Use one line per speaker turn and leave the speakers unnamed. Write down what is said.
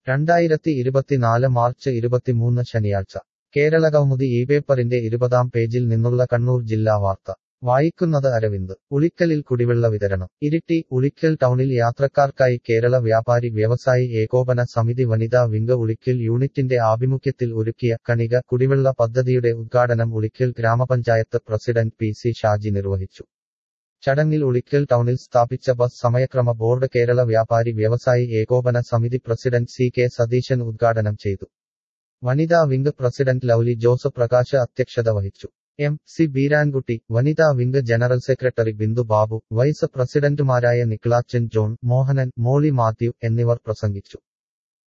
രണ്ടായിരത്തി ഇരുപത്തിനാല് മാർച്ച് ഇരുപത്തിമൂന്ന് ശനിയാഴ്ച കേരളകൗമുദി ഈ പേപ്പറിന്റെ ഇരുപതാം പേജിൽ നിന്നുള്ള കണ്ണൂർ ജില്ലാ വാർത്ത വായിക്കുന്നത് അരവിന്ദ് ഉളിക്കലിൽ കുടിവെള്ള വിതരണം ഇരിട്ടി ഉളിക്കൽ ടൗണിൽ യാത്രക്കാർക്കായി കേരള വ്യാപാരി വ്യവസായി ഏകോപന സമിതി വനിതാ വിംഗ് ഉളിക്കൽ യൂണിറ്റിന്റെ ആഭിമുഖ്യത്തിൽ ഒരുക്കിയ കണിക കുടിവെള്ള പദ്ധതിയുടെ ഉദ്ഘാടനം ഉളിക്കൽ ഗ്രാമപഞ്ചായത്ത് പ്രസിഡന്റ് പി സി ഷാജി നിർവഹിച്ചു ചടങ്ങിൽ ഉളിക്കൽ ടൗണിൽ സ്ഥാപിച്ച ബസ് സമയക്രമ ബോർഡ് കേരള വ്യാപാരി വ്യവസായി ഏകോപന സമിതി പ്രസിഡന്റ് സി കെ സതീശൻ ഉദ്ഘാടനം ചെയ്തു വനിതാ വിംഗ് പ്രസിഡന്റ് ലൗലി ജോസ് പ്രകാശ് അധ്യക്ഷത വഹിച്ചു എം സി ബീരാൻകുട്ടി വനിതാ wing general secretary Bindu Babu vice പ്രസിഡന്റുമാരായ നിക്ലാച്ചൻ ജോൺ മോഹനൻ മോളി മാത്യു എന്നിവർ പ്രസംഗിച്ചു